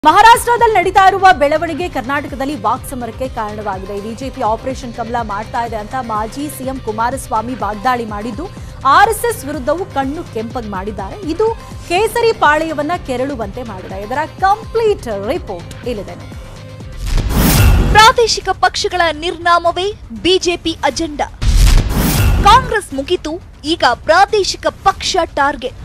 ಮಹಾರಾಷ್ಟ್ರದಲ್ಲಿ ನಡೀತಾ ಇರುವ ಬೆಳವಣಿಗೆ ಕರ್ನಾಟಕದಲ್ಲಿ ವಾಕ್ಸಮರಕ್ಕೆ ಕಾರಣವಾಗಿದೆ ಬಿಜೆಪಿ ಆಪರೇಷನ್ ಕಮಲ ಮಾಡ್ತಾ ಇದೆ ಅಂತ ಮಾಜಿ ಸಿಎಂ ಕುಮಾರಸ್ವಾಮಿ ವಾಗ್ದಾಳಿ ಮಾಡಿದ್ದು ಆರ್ಎಸ್ಎಸ್ ವಿರುದ್ಧವೂ ಕಣ್ಣು ಕೆಂಪಗ್ ಮಾಡಿದ್ದಾರೆ ಇದು ಕೇಸರಿ ಪಾಳೆಯವನ್ನ ಕೆರಳುವಂತೆ ಮಾಡಿದೆ ಇದರ ಕಂಪ್ಲೀಟ್ ರಿಪೋರ್ಟ್ ಇಲ್ಲಿದೆ ನೋಡಿ. ಪ್ರಾದೇಶಿಕ ಪಕ್ಷಗಳ ನಿರ್ನಾಮವೇ ಬಿಜೆಪಿ ಅಜೆಂಡಾ ಕಾಂಗ್ರೆಸ್ ಮುಗಿತು ಈಗ ಪ್ರಾದೇಶಿಕ ಪಕ್ಷ ಟಾರ್ಗೆಟ್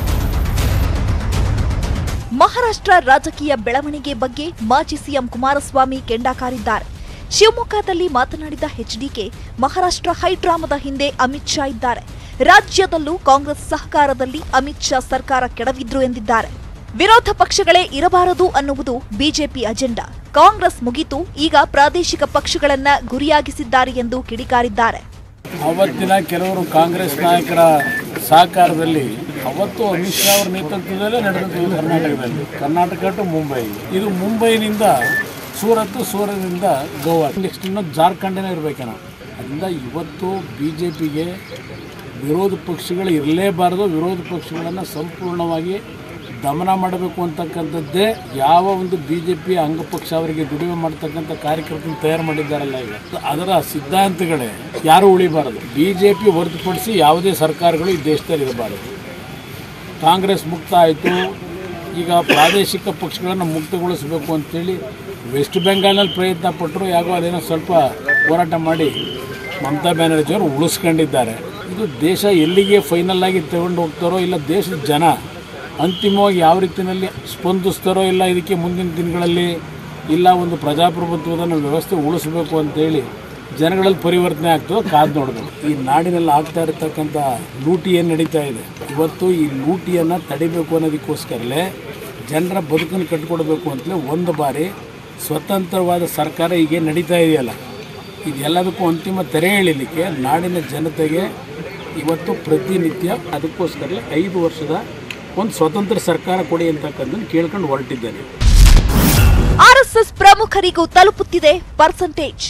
ಮಹಾರಾಷ್ಟ್ರ ರಾಜಕೀಯ ಬೆಳವಣಿಗೆ ಬಗ್ಗೆ ಮಾಜಿ ಸಿಎಂ ಕುಮಾರಸ್ವಾಮಿ ಕೆಂಡಕಾರಿದ್ದಾರೆ ಶಿವಮೊಗ್ಗದಲ್ಲಿ ಮಾತನಾಡಿದ ಎಚ್ಡಿಕೆ ಮಹಾರಾಷ್ಟ್ರ ಹೈಡ್ರಾಮದ ಹಿಂದೆ ಅಮಿತ್ ಶಾ ಇದ್ದಾರೆ ರಾಜ್ಯದಲ್ಲೂ ಕಾಂಗ್ರೆಸ್ ಸಹಕಾರದಲ್ಲಿ ಅಮಿತ್ ಶಾ ಸರ್ಕಾರ ಕೆಡವಿದ್ರು ಎಂದಿದ್ದಾರೆ ವಿರೋಧ ಪಕ್ಷಗಳೇ ಇರಬಾರದು ಅನ್ನುವುದು ಬಿಜೆಪಿ ಅಜೆಂಡಾ ಕಾಂಗ್ರೆಸ್ ಮುಗಿತು ಈಗ ಪ್ರಾದೇಶಿಕ ಪಕ್ಷಗಳನ್ನ ಗುರಿಯಾಗಿಸಿದ್ದಾರೆ ಎಂದು ಕಿಡಿಕಾರಿದ್ದಾರೆ ಅವತ್ತಿನ ಕೆಲವರು ಕಾಂಗ್ರೆಸ್ ನಾಯಕರ ಸಹಕಾರದಲ್ಲಿ ಅವತ್ತು ಅಮಿತ್ ಶಾ ಅವರ ನೇತೃತ್ವದಲ್ಲೇ ನಡೆದಿದ್ದು ಕರ್ನಾಟಕದಲ್ಲಿ ಕರ್ನಾಟಕ ಟು ಮುಂಬೈ ಇದು ಮುಂಬೈನಿಂದ ಸೂರತ್ ಸೂರತ್ನಿಂದ ಗೋವಾ ನೆಕ್ಸ್ಟ್ ಇನ್ನೊಂದು ಜಾರ್ಖಂಡನೇ ಇರಬೇಕೇನೋ ಅದರಿಂದ ಇವತ್ತು ಬಿ ಜೆ ಪಿಗೆ ವಿರೋಧ ಪಕ್ಷಗಳು ಇರಲೇಬಾರದು ವಿರೋಧ ಪಕ್ಷಗಳನ್ನು ಸಂಪೂರ್ಣವಾಗಿ ದಮನ ಮಾಡಬೇಕು ಅಂತಕ್ಕಂಥದ್ದೇ ಯಾವ ಒಂದು ಬಿ ಜೆ ಪಿ ಅಂಗಪಕ್ಷ ಅವರಿಗೆ ದುಡಿಮೆ ಮಾಡ್ತಕ್ಕಂಥ ಕಾರ್ಯಕರ್ತನ ತಯಾರು ಮಾಡಿದ್ದಾರಲ್ಲ ಈಗ ಅದರ ಸಿದ್ಧಾಂತಗಳೇ ಯಾರೂ ಉಳಿಬಾರದು ಬಿ ಜೆ ಪಿ ಹೊರತುಪಡಿಸಿ ಯಾವುದೇ ಸರ್ಕಾರಗಳು ಈ ದೇಶದಲ್ಲಿ ಇರಬಾರದು ಕಾಂಗ್ರೆಸ್ ಮುಕ್ತ ಆಯಿತು ಈಗ ಪ್ರಾದೇಶಿಕ ಪಕ್ಷಗಳನ್ನು ಮುಕ್ತಗೊಳಿಸಬೇಕು ಅಂತೇಳಿ ವೆಸ್ಟ್ ಬೆಂಗಾಲ್ನಲ್ಲಿ ಪ್ರಯತ್ನ ಪಟ್ಟರು ಯಾಕೋ ಅದೇನೋ ಸ್ವಲ್ಪ ಹೋರಾಟ ಮಾಡಿ ಮಮತಾ ಬ್ಯಾನರ್ಜಿ ಅವರು ಉಳಿಸ್ಕೊಂಡಿದ್ದಾರೆ ಇದು ದೇಶ ಎಲ್ಲಿಗೆ ಫೈನಲ್ ಆಗಿ ತಗೊಂಡು ಹೋಗ್ತಾರೋ ಇಲ್ಲ ದೇಶದ ಜನ ಅಂತಿಮವಾಗಿ ಯಾವ ರೀತಿಯಲ್ಲಿ ಸ್ಪಂದಿಸ್ತಾರೋ ಇಲ್ಲ ಇದಕ್ಕೆ ಮುಂದಿನ ದಿನಗಳಲ್ಲಿ ಇಲ್ಲ ಒಂದು ಪ್ರಜಾಪ್ರಭುತ್ವದ ವ್ಯವಸ್ಥೆ ಉಳಿಸ್ಬೇಕು ಅಂತೇಳಿ ಜನಗಳಲ್ಲಿ ಪರಿವರ್ತನೆ ಆಗ್ತದೋ ಕಾದು ನೋಡಬೇಕು ಈ ನಾಡಿನಲ್ಲಿ ಆಗ್ತಾ ಇರತಕ್ಕಂಥ ಲೂಟಿ ಏನು ನಡೀತಾ ಇದೆ ಇವತ್ತು ಈ ಲೂಟಿಯನ್ನು ತಡಿಬೇಕು ಅನ್ನೋದಕ್ಕೋಸ್ಕರಲೇ ಜನರ ಬದುಕನ್ನು ಕಟ್ಕೊಡ್ಬೇಕು ಅಂತಲೇ ಒಂದು ಬಾರಿ ಸ್ವತಂತ್ರವಾದ ಸರ್ಕಾರ ಈಗ ನಡೀತಾ ಇದೆಯಲ್ಲ ಇದೆಲ್ಲದಕ್ಕೂ ಅಂತಿಮ ತೆರೆ ಎಳಿಲಿಕ್ಕೆ ನಾಡಿನ ಜನತೆಗೆ ಇವತ್ತು ಪ್ರತಿನಿತ್ಯ ಅದಕ್ಕೋಸ್ಕರ ಐದು ವರ್ಷದ ಒಂದು ಸ್ವತಂತ್ರ ಸರ್ಕಾರ ಕೊಡಿ ಅಂತಕ್ಕಂಥದ್ದು ಕೇಳ್ಕೊಂಡು ಹೊರಟಿದ್ದೇನೆ ಆರ್ಎಸ್ಎಸ್ ಪ್ರಮುಖರಿಗೂ ತಲುಪುತ್ತಿದೆ ಪರ್ಸೆಂಟೇಜ್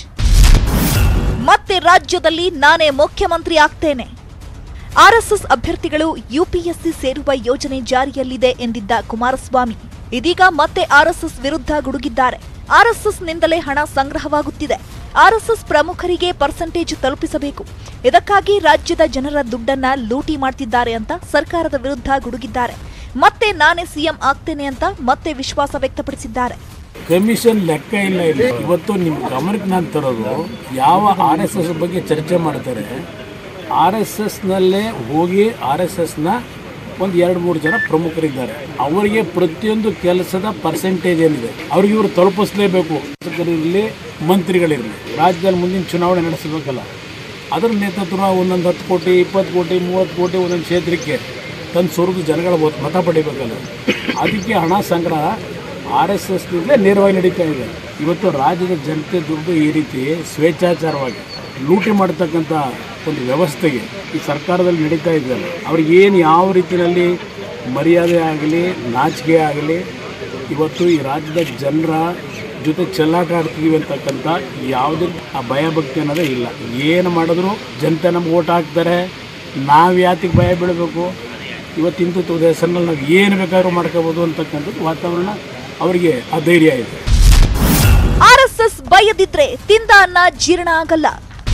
ಮತ್ತೆ ರಾಜ್ಯದಲ್ಲಿ ನಾನೇ ಮುಖ್ಯಮಂತ್ರಿ ಆಗ್ತೇನೆ ಆರ್ಎಸ್ಎಸ್ ಅಭ್ಯರ್ಥಿಗಳು ಯುಪಿಎಸ್ಸಿ ಸೇರುವ ಯೋಜನೆ ಜಾರಿಯಲ್ಲಿದೆ ಎಂದಿದ್ದ ಕುಮಾರಸ್ವಾಮಿ ಇದೀಗ ಮತ್ತೆ ಆರ್ಎಸ್ಎಸ್ ವಿರುದ್ಧ ಗುಡುಗಿದ್ದಾರೆ ಆರ್ಎಸ್ಎಸ್ನಿಂದಲೇ ಹಣ ಸಂಗ್ರಹವಾಗುತ್ತಿದೆ ಆರ್ಎಸ್ಎಸ್ ಪ್ರಮುಖರಿಗೆ ಪರ್ಸೆಂಟೇಜ್ ತಲುಪಿಸಬೇಕು ಇದಕ್ಕಾಗಿ ರಾಜ್ಯದ ಜನರ ದುಡ್ಡನ್ನ ಲೂಟಿ ಮಾಡ್ತಿದ್ದಾರೆ ಅಂತ ಸರ್ಕಾರದ ವಿರುದ್ಧ ಗುಡುಗಿದ್ದಾರೆ ಮತ್ತೆ ನಾನೇ ಸಿಎಂ ಆಗ್ತೇನೆ ಅಂತ ಮತ್ತೆ ವಿಶ್ವಾಸ ವ್ಯಕ್ತಪಡಿಸಿದ್ದಾರೆ ಕಮಿಷನ್ ಲೆಕ್ಕ ಇಲ್ಲ ಇಲ್ಲಿ ಇವತ್ತು ನಿಮ್ಮ ಗಮನಕ್ಕೆ ನಾನು ತರೋದು ಯಾವ ಆರ್ ಎಸ್ ಎಸ್ ಬಗ್ಗೆ ಚರ್ಚೆ ಮಾಡ್ತಾರೆ ಆರ್ ಎಸ್ ಎಸ್ನಲ್ಲೇ ಹೋಗಿ ಆರ್ ಎಸ್ ಎಸ್ನ ಒಂದು ಎರಡು ಮೂರು ಜನ ಪ್ರಮುಖರಿದ್ದಾರೆ ಅವರಿಗೆ ಪ್ರತಿಯೊಂದು ಕೆಲಸದ ಪರ್ಸೆಂಟೇಜ್ ಏನಿದೆ ಅವ್ರಿಗೆ ಇವರು ತಲುಪಿಸಲೇಬೇಕು ಶಾಸಕರಿರಲಿ ಮಂತ್ರಿಗಳಿರಲಿ ರಾಜ್ಯದಲ್ಲಿ ಮುಂದಿನ ಚುನಾವಣೆ ನಡೆಸಬೇಕಲ್ಲ ಅದರ ನೇತೃತ್ವ ಒಂದೊಂದು ಹತ್ತು ಕೋಟಿ ಇಪ್ಪತ್ತು ಕೋಟಿ ಮೂವತ್ತು ಕೋಟಿ ಒಂದೊಂದು ಕ್ಷೇತ್ರಕ್ಕೆ ತಂದು ಸುರಿದು ಜನಗಳ ಮತ- ಮತ ಪಡಿಬೇಕಲ್ಲ ಅದಕ್ಕೆ ಹಣ ಸಂಗ್ರಹ ಆರ್ ಎಸ್ ಎಸ್ನಿಂದಲೇ ನೇರವಾಗಿ ನಡೀತಾ ಇದೆ ಇವತ್ತು ರಾಜ್ಯದ ಜನತೆ ದುಡ್ಡು ಈ ರೀತಿ ಸ್ವೇಚ್ಛಾಚಾರವಾಗಿ ಲೂಟಿ ಮಾಡತಕ್ಕಂಥ ಒಂದು ವ್ಯವಸ್ಥೆಗೆ ಈ ಸರ್ಕಾರದಲ್ಲಿ ನಡೀತಾ ಇದೆಯಲ್ಲ ಅವ್ರಿಗೆ ಏನು ಯಾವ ರೀತಿಯಲ್ಲಿ ಮರ್ಯಾದೆ ಆಗಲಿ ನಾಚಿಕೆ ಆಗಲಿ ಇವತ್ತು ಈ ರಾಜ್ಯದ ಜನರ ಜೊತೆ ಚೆಲ್ಲಾಟ ಆಡ್ತಿದೀವಿ ಅಂತಕ್ಕಂಥ ಯಾವುದೇ ಆ ಭಯ ಭಕ್ತಿ ಅನ್ನೋದೇ ಇಲ್ಲ ಏನು ಮಾಡಿದ್ರು ಜನತೆ ನಮ್ಗೆ ಓಟ್ ಹಾಕ್ತಾರೆ ನಾವು ಯಾತಿಗೆ ಭಯ ಬೀಳಬೇಕು ಇವತ್ತು ಹಿಂದುತ್ವದ ಹೆಸರಿನಲ್ಲಿ ನಾವು ಏನು ಬೇಕಾದ್ರೂ ಮಾಡ್ಕೋಬೋದು ಅಂತಕ್ಕಂಥದ್ದು ವಾತಾವರಣ ಅವರಿಗೆ ಆ ಧೈರ್ಯ ಇದೆ ಆರ್ಎಸ್ಎಸ್ ಬಯದಿದ್ರೆ ತಿಂದ ಅನ್ನ ಜೀರ್ಣ ಆಗಲ್ಲ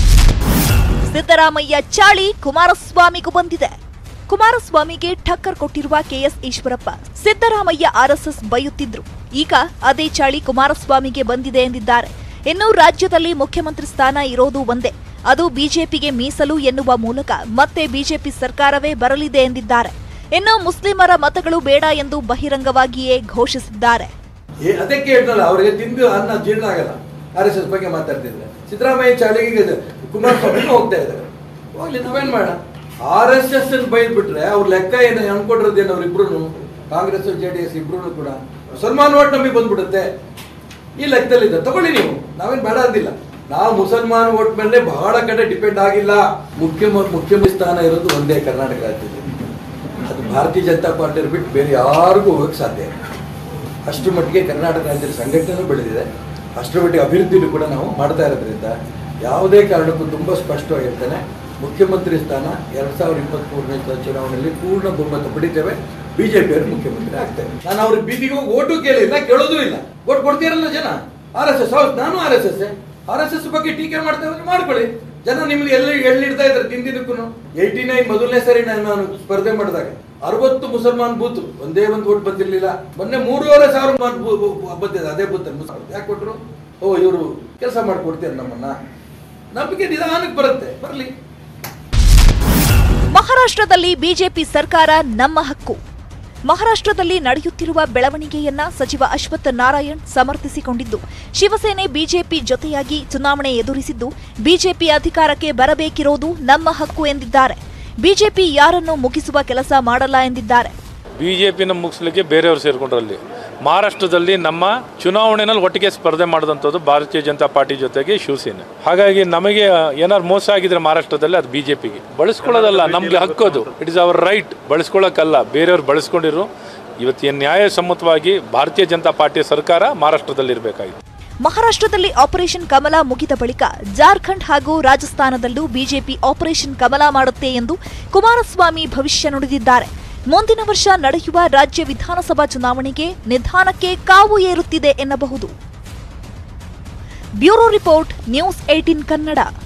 ಸಿದ್ದರಾಮಯ್ಯ ಚಾಳಿ ಕುಮಾರಸ್ವಾಮಿಗೂ ಬಂದಿದೆ ಕುಮಾರಸ್ವಾಮಿಗೆ ಠಕ್ಕರ್ ಕೊಟ್ಟಿರುವ ಕೆಎಸ್ ಈಶ್ವರಪ್ಪ ಸಿದ್ದರಾಮಯ್ಯ ಆರ್ಎಸ್ಎಸ್ ಬೈಯುತ್ತಿದ್ರು ಈಗ ಅದೇ ಚಾಳಿ ಕುಮಾರಸ್ವಾಮಿಗೆ ಬಂದಿದೆ ಎಂದಿದ್ದಾರೆ ಇನ್ನು ರಾಜ್ಯದಲ್ಲಿ ಮುಖ್ಯಮಂತ್ರಿ ಸ್ಥಾನ ಇರೋದು ಒಂದೇ ಅದು ಬಿಜೆಪಿಗೆ ಮೀಸಲು ಎನ್ನುವ ಮೂಲಕ ಮತ್ತೆ ಬಿಜೆಪಿ ಸರ್ಕಾರವೇ ಬರಲಿದೆ ಎಂದಿದ್ದಾರೆ ಇನ್ನು ಮುಸ್ಲಿಮರ ಮತಗಳು ಬೇಡ ಎಂದು ಬಹಿರಂಗವಾಗಿಯೇ ಘೋಷಿಸಿದ್ದಾರೆ ಏ- ಅದಕ್ಕೆ ಹೇಳ್ತಲ್ಲ ಅವರಿಗೆ ತಿಂದು ಅನ್ನ ಜೀರ್ಣ ಆಗಲ್ಲ ಆರ್ ಎಸ್ ಎಸ್ ಬಗ್ಗೆ ಮಾತಾಡ್ತಿದ್ರೆ ಸಿದ್ದರಾಮಯ್ಯ ಚಾಳಿಗೆ ಕುಮಾರಸ್ವಾಮಿ ಹೋಗ್ತಾ ಇದ್ದಾರೆ ಹೋಗ್ಲಿ ನಾವೇನ್ ಮಾಡೋಣ ಆರ್ ಎಸ್ ಎಸ್ ಬೈದ್ಬಿಟ್ರೆ ಅವ್ರ ಲೆಕ್ಕ ಏನು ಅನ್ಕೊಂಡಿರೋದೇನು ಅವ್ರಿಬ್ರು ಕಾಂಗ್ರೆಸ್ ಜೆ ಡಿ ಎಸ್ ಇಬ್ರು ಕೂಡ ಮುಸಲ್ಮಾನ್ ಓಟ್ ನಮಗೆ ಬಂದ್ಬಿಡುತ್ತೆ ಈ ಲೆಕ್ಕದಲ್ಲಿದೆ ತಗೊಳ್ಳಿ ನೀವು ನಾವೇನ್ ಬೇಡ ಅಂದಿಲ್ಲ ನಾವು ಮುಸಲ್ಮಾನ್ ಓಟ್ ಮೇಲೆ ಬಹಳ ಕಡೆ ಡಿಪೆಂಡ್ ಆಗಿಲ್ಲ ಮುಖ್ಯ ಮುಖ್ಯಮಂತ್ರಿ ಸ್ಥಾನ ಇರೋದು ಒಂದೇ ಕರ್ನಾಟಕ ರಾಜ್ಯದಲ್ಲಿ ಅದು ಭಾರತೀಯ ಜನತಾ ಪಾರ್ಟಿ ಬಿಟ್ಟು ಬೇರೆ ಯಾರಿಗೂ ಹೋಗಕ್ಕೆ ಸಾಧ್ಯ ಇಲ್ಲ ಅಷ್ಟರ ಮಟ್ಟಿಗೆ ಕರ್ನಾಟಕ ರಾಜ್ಯದ ಸಂಘಟನೆ ಬೆಳೆದಿದೆ ಅಷ್ಟರ ಮಟ್ಟಿಗೆ ಅಭಿವೃದ್ಧಿನೂ ಕೂಡ ನಾವು ಮಾಡ್ತಾ ಇರೋದ್ರಿಂದ ಯಾವುದೇ ಕಾರಣಕ್ಕೂ ತುಂಬ ಸ್ಪಷ್ಟವಾಗಿರ್ತಾನೆ ಮುಖ್ಯಮಂತ್ರಿ ಸ್ಥಾನ ಎರಡು ಸಾವಿರದ ಇಪ್ಪತ್ತ್ಮೂರನೇ ಚುನಾವಣೆಯಲ್ಲಿ ಪೂರ್ಣ ಬಹುಮತ ಪಡಿತೇವೆ ಬಿಜೆಪಿಯವರು ಮುಖ್ಯಮಂತ್ರಿ ಆಗ್ತಾರೆ ನಾನು ಅವ್ರಿಗೆ ಬೀದಿಗೆ ಹೋಗಿ ಓಟು ಕೇಳಿಲ್ಲ ಕೇಳೋದು ಇಲ್ಲ ಓಟ್ ಕೊಡ್ತೀರಲ್ಲ ಜನ ಆರ್ ಎಸ್ ಎಸ್ ಹೌದು ನಾನು R S S R S S ಬಗ್ಗೆ ಟೀಕೆ ಮಾಡ್ತಾ ಇದ್ರೆ ಮಾಡ್ಕೊಳ್ಳಿ ಜನ ನಿಮ್ಗೆ ಎಲ್ಲಿ ಎಳ್ಳಿಡ್ತಾ ಇದ್ದಾರೆ ದಿನ ದಿನಕ್ಕೂ ಏಯ್ಟಿ ನೈನ್ ಮೊದಲನೇ ಸರಿ ನಾನು ನಾನು ಸ್ಪರ್ಧೆ ಮಾಡಿದಾಗ ಅರವತ್ತು ಮುಸಲ್ಮಾನ್ ಬೂತ್ ಒಂದೇ ಒಂದು ಓಟ್ ಬಂದಿರ್ಲಿಲ್ಲ ಮೊನ್ನೆ ಮೂರುವರೆ ಸಾವಿರ ಮಾನ್ ಬೂ- ಬೂ- ಬೂ- ಬಂದಿದೆ ಅದೇ ಬೂತ್ ಯಾಕೆ ಕೊಟ್ರು ಓ ಇವರು ಕೆಲಸ ಮಾಡ್ಕೊಡ್ತೀರ ನಮ್ಮನ್ನ ನಂಬಿಕೆ ನಿಧಾನಕ್ಕೆ ಬರುತ್ತೆ ಬರಲಿ ಮಹಾರಾಷ್ಟ್ರದಲ್ಲಿ ಬಿಜೆಪಿ ಸರ್ಕಾರ ನಮ್ಮ ಹಕ್ಕು ಮಹಾರಾಷ್ಟ್ರದಲ್ಲಿ ನಡೆಯುತ್ತಿರುವ ಬೆಳವಣಿಗೆಯನ್ನ ಸಚಿವ ಅಶ್ವಥ್ ನಾರಾಯಣ್ ಸಮರ್ಥಿಸಿಕೊಂಡಿದ್ದು ಶಿವಸೇನೆ ಬಿಜೆಪಿ ಜೊತೆಯಾಗಿ ಚುನಾವಣೆ ಎದುರಿಸಿದ್ದು ಬಿಜೆಪಿ ಅಧಿಕಾರಕ್ಕೆ ಬರಬೇಕಿರೋದು ನಮ್ಮ ಹಕ್ಕು ಎಂದಿದ್ದಾರೆ ಬಿಜೆಪಿ ಯಾರನ್ನು ಮುಗಿಸುವ ಕೆಲಸ ಮಾಡಲ್ಲ ಎಂದಿದ್ದಾರೆ ಬಿಜೆಪಿನ ಮುಗಿಸ್ಲಿಕ್ಕೆ ಬೇರೆಯವರು ಸೇರ್ಕೊಂಡ್ರು ಅಲ್ಲಿ ಮಹಾರಾಷ್ಟ್ರದಲ್ಲಿ ನಮ್ಮ ಚುನಾವಣೆಯಲ್ಲಿ ಒಟ್ಟಿಗೆ ಸ್ಪರ್ಧೆ ಮಾಡಿದಂಥದ್ದು ಭಾರತೀಯ ಜನತಾ ಪಾರ್ಟಿ ಜೊತೆಗೆ ಶಿವಸೇನೆ ಹಾಗಾಗಿ ನಮಗೆ ಏನಾದ್ರು ಮೋಸ ಆಗಿದ್ರೆ ಮಹಾರಾಷ್ಟ್ರದಲ್ಲಿ ಅದು ಬಿಜೆಪಿಗೆ ಬಳಸ್ಕೊಳ್ಳೋದಲ್ಲ ನಮ್ಗೆ ಹಕ್ಕೋದು ಇಟ್ ಇಸ್ ಅವರ್ ರೈಟ್ ಬಳಸ್ಕೊಳ್ಳೋಕ್ಕಲ್ಲ ಬೇರೆಯವ್ರು ಬಳಸ್ಕೊಂಡಿರು ಇವತ್ತಿನ ನ್ಯಾಯಸಮ್ಮತವಾಗಿ ಭಾರತೀಯ ಜನತಾ ಪಾರ್ಟಿಯ ಸರ್ಕಾರ ಮಹಾರಾಷ್ಟ್ರದಲ್ಲಿ ಇರಬೇಕಾಗಿತ್ತು ಮಹಾರಾಷ್ಟ್ರದಲ್ಲಿ ಆಪರೇಷನ್ ಕಮಲ ಮುಗಿದ ಬಳಿಕ ಜಾರ್ಖಂಡ್ ಹಾಗೂ ರಾಜಸ್ಥಾನದಲ್ಲೂ ಬಿಜೆಪಿ ಆಪರೇಷನ್ ಕಮಲ ಮಾಡುತ್ತೆ ಎಂದು ಕುಮಾರಸ್ವಾಮಿ ಭವಿಷ್ಯ ನುಡಿದಿದ್ದಾರೆ ಮುಂದಿನ ವರ್ಷ ನಡೆಯುವ ರಾಜ್ಯ ವಿಧಾನಸಭಾ ಚುನಾವಣೆಗೆ ನಿಧಾನಕ್ಕೆ ಕಾವು ಏರುತ್ತಿದೆ ಎನ್ನಬಹುದು bureau report news eighteen Kannada